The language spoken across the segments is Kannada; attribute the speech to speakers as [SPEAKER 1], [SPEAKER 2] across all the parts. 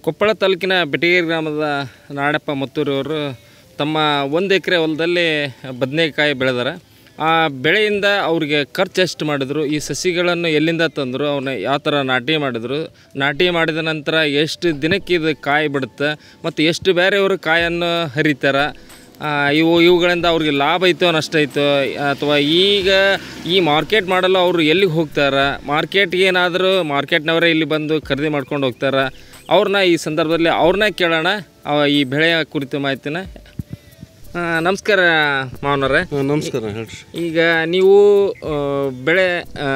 [SPEAKER 1] ಕೊಪ್ಪಳ ತಾಲೂಕಿನ ಬೆಟಗೇರಿ ಗ್ರಾಮದ ನಾಡಪ್ಪ ಮತ್ತೂರಿಯವರು ತಮ್ಮ ಒಂದು ಎಕರೆ ಹೊಲದಲ್ಲಿ ಬದನೆಕಾಯಿ ಬೆಳೆದಾರೆ ಆ ಬೆಳೆಯಿಂದ ಅವ್ರಿಗೆ ಖರ್ಚು ಎಷ್ಟು ಮಾಡಿದ್ರು ಈ ಸಸಿಗಳನ್ನು ಎಲ್ಲಿಂದ ತಂದರು ಅವನ್ನ ಯಾವ ಥರ ನಾಟಿ ಮಾಡಿದ್ರು ನಾಟಿ ಮಾಡಿದ ನಂತರ ಎಷ್ಟು ದಿನಕ್ಕೆ ಇದು ಕಾಯಿ ಬಿಡುತ್ತೆ ಮತ್ತು ಎಷ್ಟು ಬೇರೆಯವರು ಕಾಯನ್ನು ಹರಿತಾರೆ ಆ, ಇವು ಇವುಗಳಿಂದ ಅವ್ರಿಗೆ ಲಾಭ ಐತೋ ನಷ್ಟ ಐತೋ ಅಥವಾ ಈಗ ಈ ಮಾರ್ಕೆಟ್ ಮಾಡಲು ಅವರು ಎಲ್ಲಿಗೆ ಹೋಗ್ತಾರೆ ಮಾರ್ಕೆಟ್ಗೆ ಏನಾದರೂ ಮಾರ್ಕೆಟ್ನವರೇ ಇಲ್ಲಿ ಬಂದು ಖರೀದಿ ಮಾಡ್ಕೊಂಡು ಹೋಗ್ತಾರೆ ಅವ್ರನ್ನ ಈ ಸಂದರ್ಭದಲ್ಲಿ ಅವ್ರನ್ನ ಕೇಳೋಣ ಅವ ಈ ಬೆಳೆಯ ಕುರಿತು ಮಾಹಿತಿನ ಆ, ನಮಸ್ಕಾರ ಮಾವನವ್ರೆ
[SPEAKER 2] ನಮಸ್ಕಾರ ಹೇಳ್ರಿ
[SPEAKER 1] ಈಗ ನೀವು ಆ, ಬೆಳೆ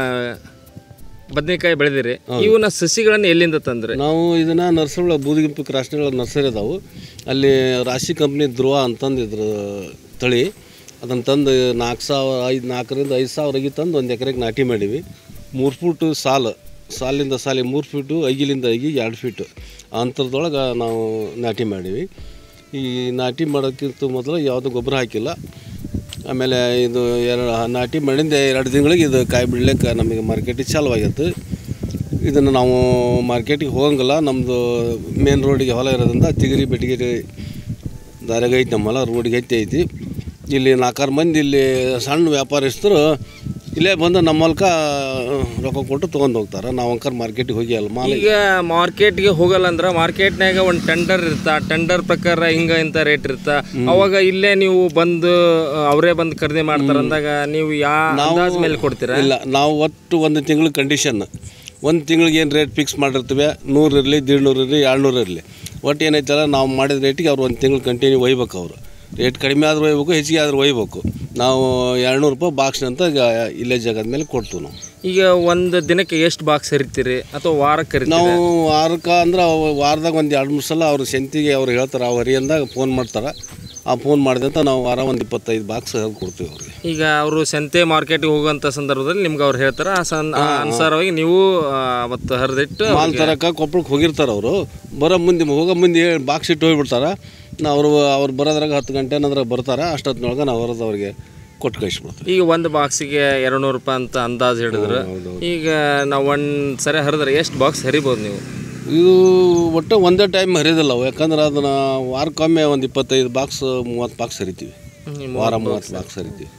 [SPEAKER 1] ಬದನೆಕಾಯಿ ಬೆಳೆದಿರಿ ಇವನ್ನ ಸಸಿಗಳನ್ನು ಎಲ್ಲಿಂದ ತಂದ್ರಿ
[SPEAKER 2] ನಾವು ಇದನ್ನ ನರ್ಸರಿ ಬೂದಿಗಿಂಪು ಕ್ರಾಸ್ನಿಗಳ ನರ್ಸರಿ ಅದಾವು ಅಲ್ಲಿ ರಾಶಿ ಕಂಪ್ನಿ ಧ್ರುವ ಅಂತಂದು ಇದ್ರ ತಳಿ ಅದನ್ನು ತಂದು ನಾಲ್ಕು ಸಾವಿರ ಐದು ನಾಲ್ಕರಿಂದ ಐದು ಸಾವಿರಗೆ ತಂದು ಒಂದು ಎಕರೆಗೆ ನಾಟಿ ಮಾಡೀವಿ ಮೂರು ಫೂಟು ಸಾಲು ಸಾಲಿಂದ ಸಾಲಿ ಮೂರು ಫೀಟು ಐಗಿಲಿಂದ ಐಗಿ ಎರಡು ಫೀಟು ಆ ಅಂತರದೊಳಗೆ ನಾವು ನಾಟಿ ಮಾಡೀವಿ ಈ ನಾಟಿ ಮಾಡೋಕ್ಕಿಂತ ಮೊದಲು ಯಾವುದೂ ಗೊಬ್ಬರ ಹಾಕಿಲ್ಲ ಆಮೇಲೆ ಇದು ಎರಡು ನಾಟಿ ಮಾಡಿಂದ ಎರಡು ತಿಂಗಳಿಗೆ ಇದು ಕಾಯಿ ಬಿಡ್ಲಿಕ್ಕೆ ನಮಗೆ ಮಾರ್ಕೆಟಿಗೆ ಚಾಲು ಆಗೈತೆ ಇದನ್ನು ನಾವು ಮಾರ್ಕೆಟಿಗೆ ಹೋಗಂಗಿಲ್ಲ ನಮ್ಮದು ಮೇನ್ ರೋಡಿಗೆ ಹೊಲ ಇರೋದ್ರಿಂದ ತಿಗರಿ ಬೆಟಗಿರಿ ದಾರಿಗೆ ಐತಿ ನಮ್ಮ ಹೊಲ ರೋಡಿಗೆ ಐತಿ ಐತಿ ಇಲ್ಲಿ ನಾಲ್ಕಾರು ಮಂದಿ ಇಲ್ಲಿ ಸಣ್ಣ ವ್ಯಾಪಾರಸ್ಥರು ಇಲ್ಲೇ ಬಂದು ನಮ್ಮ ಮೂಲಕ ರೊಕ್ಕ ಕೊಟ್ಟು ತೊಗೊಂಡು ಹೋಗ್ತಾರೆ ನಾವು ಅಂಕರ್ ಮಾರ್ಕೆಟಿಗೆ ಹೋಗಿ ಅಲ್ಲ ಮಾಲ್
[SPEAKER 1] ಈಗ ಮಾರ್ಕೆಟ್ಗೆ ಹೋಗಲ್ಲ ಅಂದ್ರೆ ಮಾರ್ಕೆಟ್ನಾಗ ಒಂದು ಟೆಂಡರ್ ಇರ್ತಾ ಟೆಂಡರ್ ಪ್ರಕಾರ ಹಿಂಗ ಇಂಥ ರೇಟ್ ಇರ್ತಾ ಅವಾಗ ಇಲ್ಲೇ ನೀವು ಬಂದು ಆ, ಅವರೇ ಬಂದು ಖರೀದಿ ಮಾಡ್ತಾರ ಅಂದಾಗ ನೀವು ಯಾ ಅಂದಾಜ್ ಮೇಲೆ ಕೊಡ್ತೀರಾ
[SPEAKER 2] ಇಲ್ಲ ನಾವು ಒಟ್ಟು ಒಂದು ತಿಂಗಳು ಕಂಡೀಷನ್ ಒಂದು ತಿಂಗಳಿಗೆ ಏನು ರೇಟ್ ಫಿಕ್ಸ್ ಮಾಡಿರ್ತೀವಿ ನೂರು ಇರಲಿ ನೂರು ಇರಲಿ ಏಳ್ನೂರು ಇರಲಿ ಒಟ್ಟು ಏನೈತಲ್ಲ ನಾವು ಮಾಡಿದ ರೇಟಿಗೆ ಅವ್ರು ಒಂದು ತಿಂಗಳು ಕಂಟಿನ್ಯೂ ಒಯ್ಬೇಕು ಅವರು ರೇಟ್ ಕಡಿಮೆ ಆದರೂ ಒಯ್ಬೇಕು ಹೆಚ್ಚಿಗೆ ಆದರೂ ಒಯ್ಬೇಕು ನಾವು ಎರಡುನೂರು ರೂಪಾಯಿ ಬಾಕ್ಸ್ ಅಂತ ಈಗ ಇಲ್ಲೇ ಜಾಗದ ಮೇಲೆ ಕೊಡ್ತೀವಿ ನಾವು
[SPEAKER 1] ಈಗ ಒಂದು ದಿನಕ್ಕೆ ಎಷ್ಟು ಬಾಕ್ಸ್ ಹರಿತೀರಿ ಅಥವಾ ವಾರಕ್ಕೆ ಹರಿತೀರಿ
[SPEAKER 2] ನಾವು ವಾರಕ್ಕೆ ಅಂದ್ರೆ ಅವು ವಾರದಾಗ ಒಂದು ಎರಡು ಮೂರು ಸಲ ಅವ್ರ ಸಂತಿಗೆ ಅವ್ರು ಹೇಳ್ತಾರೆ ಅವ್ರು ಹರಿಯಂದಾಗ ಫೋನ್ ಮಾಡ್ತಾರೆ ಆ ಫೋನ್ ಮಾಡಿದಂತ ನಾವು ವಾರ ಒಂದು ಇಪ್ಪತ್ತೈದು ಬಾಕ್ಸ್ ಕೊಡ್ತೀವಿ ಅವ್ರಿಗೆ
[SPEAKER 1] ಈಗ ಅವರು ಸಂತೆ ಮಾರ್ಕೆಟ್ಗೆ ಹೋಗುವಂಥ ಸಂದರ್ಭದಲ್ಲಿ ನಿಮ್ಗೆ ಅವ್ರು ಹೇಳ್ತಾರೆ ಆ ಸನ್ ಆ ಅನುಸಾರವಾಗಿ ನೀವು ಆ, ಅವತ್ತು ಹರಿದಿಟ್ಟು
[SPEAKER 2] ಮಾಲ್ ತರಕ ಕೊಪ್ಪಳಕ್ಕೆ ಹೋಗಿರ್ತಾರೆ ಅವರು ಬರೋ ಮುಂದೆ ಹೋಗೋ ಮುಂದೆ ಬಾಕ್ಸ್ ಇಟ್ಟು ಹೋಗ್ಬಿಡ್ತಾರೆ ನಾವು ಅವರು ಅವ್ರು ಬರೋದ್ರಾಗ ಹತ್ತು ಗಂಟೆ ಏನಾದ್ರೆ ಬರ್ತಾರೆ ಅಷ್ಟೊತ್ತಿನೊಳಗೆ ನಾವು ಹೊರದು ಅವ್ರಿಗೆ ಕೊಟ್ಟು ಕಳಿಸ್ಬಿಡ್ತೀವಿ
[SPEAKER 1] ಈಗ ಒಂದು ಬಾಕ್ಸಿಗೆ ಎರಡು ನೂರು ರೂಪಾಯಿ ಅಂತ ಅಂದಾಜು ಹಿಡಿದ್ರು ಈಗ ನಾವು ಒಂದು ಸರಿ ಹರಿದ್ರೆ ಎಷ್ಟು ಬಾಕ್ಸ್ ಹರಿಬೋದು ನೀವು
[SPEAKER 2] ಇದು ಒಟ್ಟು ಒಂದೇ ಟೈಮ್ ಹರಿಯೋದಿಲ್ಲ ಅವು ಯಾಕಂದ್ರೆ ಅದನ್ನು ವಾರಕ್ಕೊಮ್ಮೆ ಒಂದು ಇಪ್ಪತ್ತೈದು ಬಾಕ್ಸ್ ಮೂವತ್ತು ಬಾಕ್ಸ್ ಹರಿತೀವಿ
[SPEAKER 1] ಹ್ಮ್,
[SPEAKER 2] ವಾರ ಮೂವತ್ತು ಬಾಕ್ಸ್ ಹರಿತೀವಿ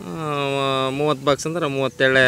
[SPEAKER 1] ಮೂವತ್ತು ಬಾಕ್ಸ್ ಅಂದ್ರೆ ಮೂವತ್ತೇಳೆ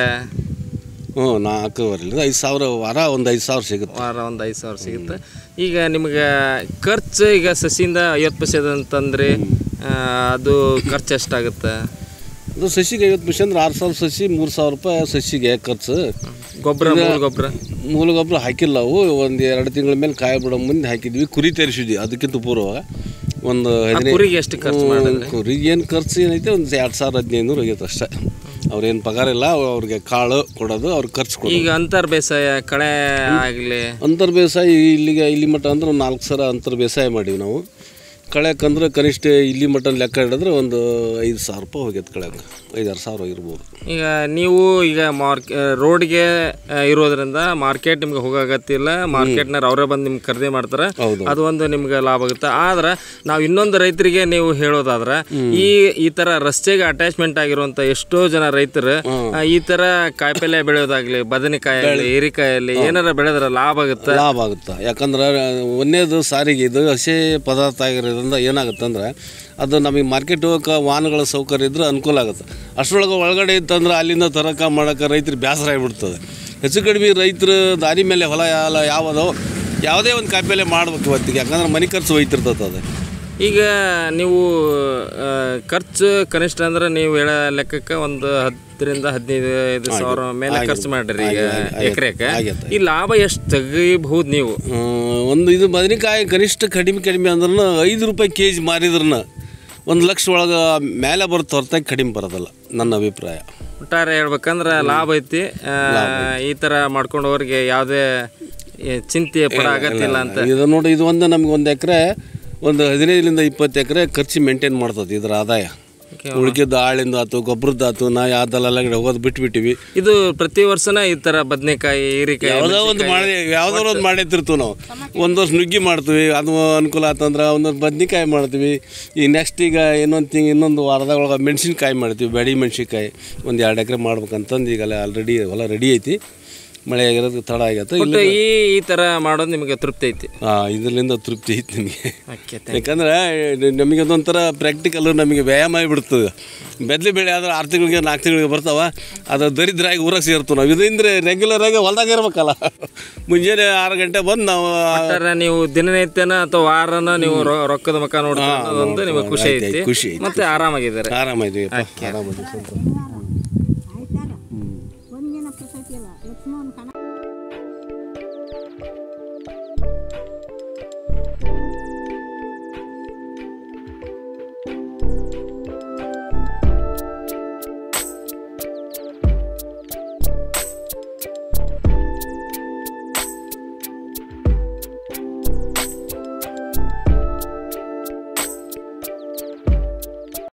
[SPEAKER 2] ಹ್ಞೂ ನಾಲ್ಕೂವರೆಲಿಂದ ಐದು ಸಾವಿರ ವಾರ ಒಂದು ಐದು ಸಾವಿರ ಸಿಗುತ್ತೆ
[SPEAKER 1] ವಾರ ಒಂದು ಐದು ಸಾವಿರ ಸಿಗುತ್ತೆ ಈಗ ನಿಮ್ಗೆ ಖರ್ಚು ಈಗ ಸಸಿಯಿಂದ ಐವತ್ತು ಪೈಸೆ ಅಂತಂದ್ರಿ ಆ, ಅದು ಖರ್ಚು ಎಷ್ಟಾಗುತ್ತೆ
[SPEAKER 2] ಅದು ಸಸಿಗೆ ಐವತ್ತು ಪೈಸೆ ಅಂದ್ರೆ ಆರು ಸಾವಿರ ಸಸಿ ಮೂರು ಸಾವಿರ ರೂಪಾಯಿ ಸಸಿಗೆ ಖರ್ಚು
[SPEAKER 1] ಗೊಬ್ಬರ ಮೂಲ ಗೊಬ್ಬರ
[SPEAKER 2] ಮೂಲ ಗೊಬ್ಬರ ಹಾಕಿಲ್ಲ ಅವು ಒಂದು ಎರಡು ತಿಂಗಳ ಮೇಲೆ ಕಾಯಿ ಬಿಡೋ ಮುಂದೆ ಹಾಕಿದ್ವಿ ಕುರಿ ತರಿಸಿದ್ವಿ ಅದಕ್ಕಿಂತ ಪೂರ್ವ ಒಂದು ಹದಿನೈದು
[SPEAKER 1] ಕುರಿಗೆ ಎಷ್ಟು ಖರ್ಚು ಮಾಡಿದ್ರಿ
[SPEAKER 2] ಕುರಿಗೆ ಏನು ಖರ್ಚು ಏನೈತೆ ಒಂದು ಎರಡು ಸಾವಿರ ಹದಿನೈದು ನೂರು ಆಗೈತೆ ಅಷ್ಟೇ ಅವ್ರೇನು ಪಗಾರ ಇಲ್ಲ ಅವ್ರಿಗೆ ಕಾಳು ಕೊಡೋದು ಅವ್ರಿಗೆ ಖರ್ಚು ಕೊಡೋದು
[SPEAKER 1] ಈಗ ಅಂತರ್ ಬೇಸಾಯ ಕಳೆ ಆಗಲಿ
[SPEAKER 2] ಅಂತರ್ ಬೇಸಾಯ ಇಲ್ಲಿಗೆ ಇಲ್ಲಿ ಮಟ್ಟ ಅಂದ್ರೆ ಒಂದು ನಾಲ್ಕು ಸಾವಿರ ಅಂತರ್ ಬೇಸಾಯ ಮಾಡೀವಿ ನಾವು ಕಳೆಕಂದ್ರೆ ಕನಿಷ್ಠ ಇಲ್ಲಿ ಮಟ್ಟ ಲೆಕ್ಕ ಹಿಡಿದ್ರೆ ಒಂದು ಐದು ಸಾವಿರ ರೂಪಾಯಿ ಹೋಗ್ಯದ ಕಳೆಗೆ ಐದಾರು ಸಾವಿರ ಇರ್ಬೋದು
[SPEAKER 1] ಈಗ ನೀವು ಈಗ ಮಾರ್ಕ್ ರೋಡ್ಗೆ ಇರೋದ್ರಿಂದ ಮಾರ್ಕೆಟ್ ನಿಮ್ಗೆ ಹೋಗಾಗತ್ತಿಲ್ಲ ಮಾರ್ಕೆಟ್ನಾರ ಅವರೇ ಬಂದು ನಿಮ್ಗೆ ಖರೀದಿ ಮಾಡ್ತಾರೆ
[SPEAKER 2] ಹೌದು.
[SPEAKER 1] ಅದು ಒಂದು ನಿಮ್ಗೆ ಲಾಭ ಆಗುತ್ತೆ ಆದ್ರೆ ನಾವು ಇನ್ನೊಂದು ರೈತರಿಗೆ ನೀವು ಹೇಳೋದಾದ್ರೆ ಈ ಈ ಥರ ರಸ್ತೆಗೆ ಅಟ್ಯಾಚ್ಮೆಂಟ್ ಆಗಿರುವಂಥ ಎಷ್ಟೋ ಜನ ರೈತರು ಆ, ಈ ಥರ ಕಾಯಿಪಲ್ಯ ಬೆಳೆಯೋದಾಗ್ಲಿ ಬದನೆಕಾಯಿ ಆಗಲಿ ಹೀರಿಕಾಯಲ್ಲಿ ಏನಾರ ಬೆಳೆದ್ರೆ ಲಾಭ ಆಗುತ್ತೆ
[SPEAKER 2] ಲಾಭ ಆಗುತ್ತೆ ಯಾಕಂದ್ರೆ ಒಂದೇದು ಸಾರಿಗೆ ಇದು ಹಸಿ ಪದಾರ್ಥ ಆಗಿರೋದ್ರಿಂದ ಏನಾಗುತ್ತೆ ಅಂದ್ರೆ ಅದು ನಮಗೆ ಮಾರ್ಕೆಟ್ ಹೋಗೋಕೆ ವಾಹನಗಳ ಸೌಕರ್ಯ ಇದ್ರೆ ಅನುಕೂಲ ಆಗುತ್ತೆ ಅಷ್ಟರೊಳಗೆ ಒಳಗಡೆ ಇತ್ತಂದ್ರೆ ಅಲ್ಲಿಂದ ತರಕ ಮಾಡೋಕೆ ರೈತರಿಗೆ ಬೇಸರ ಆಗಿಬಿಡ್ತದೆ ಹೆಚ್ಚು ಕಡಿಮೆ ರೈತರು ದಾರಿ ಮೇಲೆ ಹೊಲ ಯಾವ ಯಾವುದೋ ಯಾವುದೇ ಒಂದು ಕಾಯಿಪಲ್ಯ ಮಾಡ್ಬೇಕು ಇವತ್ತಿಗೆ ಯಾಕಂದ್ರೆ ಮನೆ ಖರ್ಚು ಹೋಯ್ತಿರ್ತದೆ ಅದು
[SPEAKER 1] ಈಗ ನೀವು ಆ, ಖರ್ಚು ಕನಿಷ್ಠ ಅಂದ್ರೆ ನೀವು ಹೇಳೋ ಲೆಕ್ಕಕ್ಕೆ ಒಂದು ಹತ್ತರಿಂದ ಹದಿನೈದು ಐದು ಸಾವಿರ ಮೇಲೆ ಖರ್ಚು ಮಾಡ್ರಿ ಈಗ ಎಕರೆಗೆ
[SPEAKER 2] ಆಗೈತೆ.
[SPEAKER 1] ಈ ಲಾಭ ಎಷ್ಟು ತೆಗಿಬಹುದು ನೀವು
[SPEAKER 2] ಆ, ಒಂದು ಇದು ಬದನೆಕಾಯಿ ಕನಿಷ್ಠ ಕಡಿಮೆ ಕಡಿಮೆ ಅಂದ್ರೆ ಐದು ರೂಪಾಯಿ ಕೆ ಜಿ ಮಾರಿದ್ರನ್ನ ಒಂದು ಲಕ್ಷ ಒಳಗೆ ಮೇಲೆ ಬರುತ್ತೆ ಹೊರತಾಗಿ ಕಡಿಮೆ ಬರೋದಲ್ಲ ನನ್ನ ಅಭಿಪ್ರಾಯ
[SPEAKER 1] ಒಟ್ಟಾರೆ ಹೇಳ್ಬೇಕಂದ್ರೆ ಲಾಭ ಐತಿ ಆ, ಈ ಥರ ಮಾಡ್ಕೊಂಡವ್ರಿಗೆ ಯಾವುದೇ ಏ, ಚಿಂತೆ ಪಡ ಆಗತ್ತಿಲ್ಲ ಅಂತ
[SPEAKER 2] ಇದು ನೋಡಿ ಇದು ಒಂದು ನಮ್ಗೆ ಒಂದು ಎಕರೆ ಒಂದು ಹದಿನೈದರಿಂದ ಇಪ್ಪತ್ತು ಎಕರೆ ಖರ್ಚು ಮೇಂಟೈನ್ ಮಾಡ್ತದೆ ಇದರ ಆದಾಯ ಉಳ್ಕಿದ್ದು ಆಳಿಂದ ಆತು ಗೊಬ್ಬರದ್ದು ಆತು ನಾ ಯಾವ್ದಲ್ಲ ಹೋಗೋದು ಬಿಟ್ಬಿಟ್ಟಿವಿ
[SPEAKER 1] ಇದು ಪ್ರತಿ ವರ್ಷನ ಈ ಥರ ಬದನೆಕಾಯಿ ಹೀರಿಕಾಯಿ
[SPEAKER 2] ಯಾವುದೋ ಒಂದು ಮಾಡಿ ಯಾವ್ದಾರ ಒಂದು ಮಾಡಿರ್ತೀವಿ ನಾವು ಒಂದು ವರ್ಷ ನುಗ್ಗಿ ಮಾಡ್ತೀವಿ ಅದು ಅನುಕೂಲ ಆತಂದ್ರೆ ಒಂದೊಂದು ಬದ್ನಿಕಾಯಿ ಮಾಡ್ತೀವಿ ಈಗ ನೆಕ್ಸ್ಟ್ ಈಗ ಇನ್ನೊಂದು ತಿಂಗ್ ಇನ್ನೊಂದು ವಾರದಾಗ ಒಳಗೆ ಮೆಣಸಿನ್ಕಾಯಿ ಮಾಡ್ತೀವಿ ಬೆಡಿ ಮೆಣಸಿನ್ಕಾಯಿ ಒಂದು ಎರಡು ಎಕರೆ ಮಾಡ್ಬೇಕಂತಂದು ಈಗಲ್ಲ ಆಲ್ರೆಡಿ ಹೊಲ ರೆಡಿ ಐತಿ ಮಳೆ ಆಗಿರೋದು ತಡ ಆಗತ್ತೆ
[SPEAKER 1] ಬಟ್
[SPEAKER 2] ಇಲ್ಲಿ
[SPEAKER 1] ಈ ಈ ಥರ ಮಾಡೋದು ನಿಮಗೆ ತೃಪ್ತಿ ಐತಿ
[SPEAKER 2] ಹಾಂ ಇದರಿಂದ ತೃಪ್ತಿ ಐತಿ ನಿಮಗೆ
[SPEAKER 1] ಓಕೆ
[SPEAKER 2] ಯಾಕಂದ್ರೆ ನಮಗೆ ಅದೊಂಥರ ಪ್ರಾಕ್ಟಿಕಲ್ ನಮಗೆ ವ್ಯಾಯಾಮ ಆಗಿಬಿಡ್ತದೆ ಬೆದ್ಲಿ ಬೆಳೆ ಆದ್ರೆ ಆರು ತಿಂಗಳಿಗೆ ನಾಲ್ಕು ತಿಂಗಳಿಗೆ ಬರ್ತಾವ ಅದು ದರಿದ್ರಾಗಿ ಊರಾಗ ಸೇರ್ತು ನಾವು ಇದಂದ್ರೆ ರೆಗ್ಯುಲರ್ ಆಗಿ ಹೊಲ್ದಾಗ ಇರ್ಬೇಕಲ್ಲ ಮುಂಜಾನೆ ಆರು ಗಂಟೆ ಬಂದು ನಾವು
[SPEAKER 1] ಒಟ್ಟಾರೆ ನೀವು ದಿನನಿತ್ಯನ ಅಥವಾ ವಾರನ ನೀವು ರೊ- ರೊಕ್ಕದ ಮಕ್ಕ ನೋಡ್ತಾ ಅನ್ನೋದೊಂದು ನಿಮಗೆ ಖುಷಿ
[SPEAKER 2] ಆಯ್ತು,
[SPEAKER 1] ಐತಿ
[SPEAKER 2] ಖುಷಿ ಐತಿ.
[SPEAKER 1] ಮತ್ತೆ ಆರಾಮಾಗಿದ್ದಾರೆ
[SPEAKER 2] ಆರಾಮಾಯ್ತೀವಿ ಆರಾಮಾಯ್ತೀವಿ ಸ್ವಲ್ಪ
[SPEAKER 3] ಆಯ್ತಾರ ಒಂದಿನ ಪ್ರಸಕ್ತಿ ಇಲ್ಲ ಲಕ್ಷ್ಮಣ್ ಕಣ